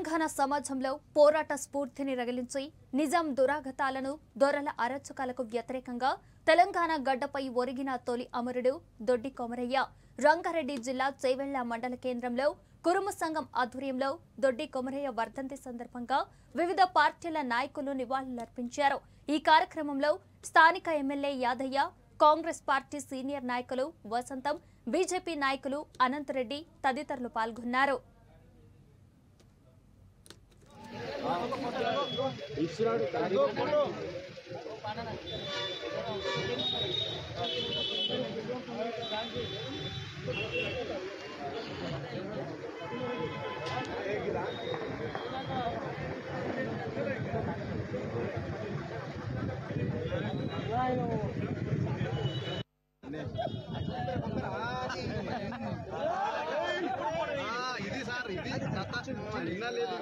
తెలంగాణ సమాజంలో పోరాట స్ఫూర్తిని రగిలించి నిజాం దురాగతాలను దొరల అరచకాలకు వ్యతిరేకంగా తెలంగాణ గడ్డపై ఒరిగిన తొలి అమరుడు దొడ్డి కొమరయ్య రంగారెడ్డి జిల్లా చేవెళ్ల మండల కేంద్రంలో కురుమ సంఘం ఆధ్వర్యంలో దొడ్డి కొమరయ్య వర్ధంతి సందర్భంగా వివిధ పార్టీల నాయకులు నివాళులర్పించారు ఈ కార్యక్రమంలో స్థానిక MLA Yadaiah Congress party senior నాయకులు వసంతం బీజేపీ నాయకులు అనంతరెడ్డి తదితరులు పాల్గొన్నారు ఇది సార్ ఇది కథ నిన్న లేదు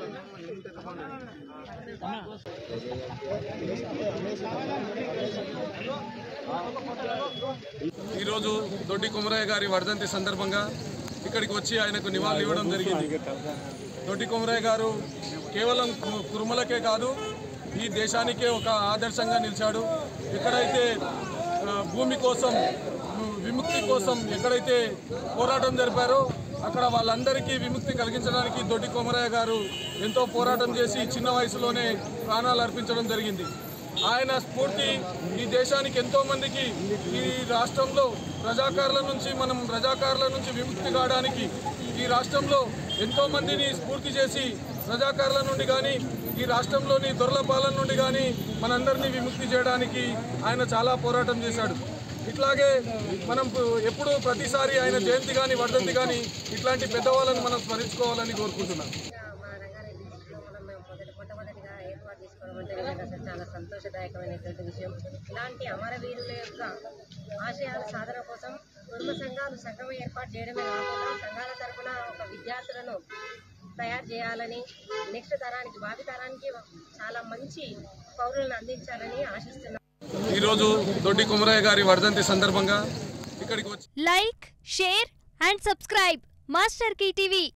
ఈరోజు దొడ్డి కుమరయ్య గారి వర్ధంతి సందర్భంగా ఇక్కడికి వచ్చి ఆయనకు నివాళులు ఇవ్వడం జరిగింది దొడ్డి కుమరయ్య గారు కేవలం కు- కురుమలకే కాదు ఈ దేశానికే ఒక ఆదర్శంగా నిలిచాడు ఎక్కడైతే ఆ, భూమి కోసం వి- విముక్తి కోసం ఎక్కడైతే పోరాటం జరిపారో అక్కడ వాళ్ళందరికీ విముక్తి కలిగించడానికి దొడ్డి కొమరయ్య గారు ఎంతో పోరాటం చేసి చిన్న వయసులోనే ప్రాణాలు అర్పించడం జరిగింది ఆయన స్ఫూర్తి ఈ దేశానికి ఎంతో మందికి ఈ రాష్ట్రంలో రజాకారుల నుంచి మనం రజాకారుల నుంచి విముక్తి కావడానికి ఈ రాష్ట్రంలో ఎంతో మందిని స్ఫూర్తి చేసి రజాకారుల నుండి కానీ ఈ రాష్ట్రంలోని దొరల పాలన నుండి కానీ మనందరినీ విముక్తి చేయడానికి ఆయన చాలా పోరాటం చేశాడు ఇట్లాగే మనం ఎప్పుడు ప్రతిసారి ఆయన జయంతి కానీ వర్ధంతి కానీ ఇట్లాంటి పెద్దవాళ్ళని మనం స్మరించుకోవాలని కోరుకుంటున్నాం మా రంగారెడ్డి డిస్ట్రిక్ట్లో మనం మేము మొదటి మొట్టమొదటిగా ఏర్పాటు చేసుకోవడం అంటే నిజంగా అసలు చాలా సంతోషదాయకమైనటువంటి విషయం ఇలాంటి అమరవీరుల యొక్క ఆశయాల సాధన కోసం కుటుంబ సంఘాలు సంఘం ఏర్పాటు చేయడమే కాకుండా సంఘాల తరఫున ఒక విద్యార్థులను తయారు చేయాలని నెక్స్ట్ తరానికి భావి తరానికి చాలా మంచి పౌరులను అందించాలని ఆశిస్తున్నాం ఈరోజు దొడ్డి కుమరయ్య గారి వర్ధంతి సందర్భంగా ఇక్కడికి వచ్చి like share and subscribe master TV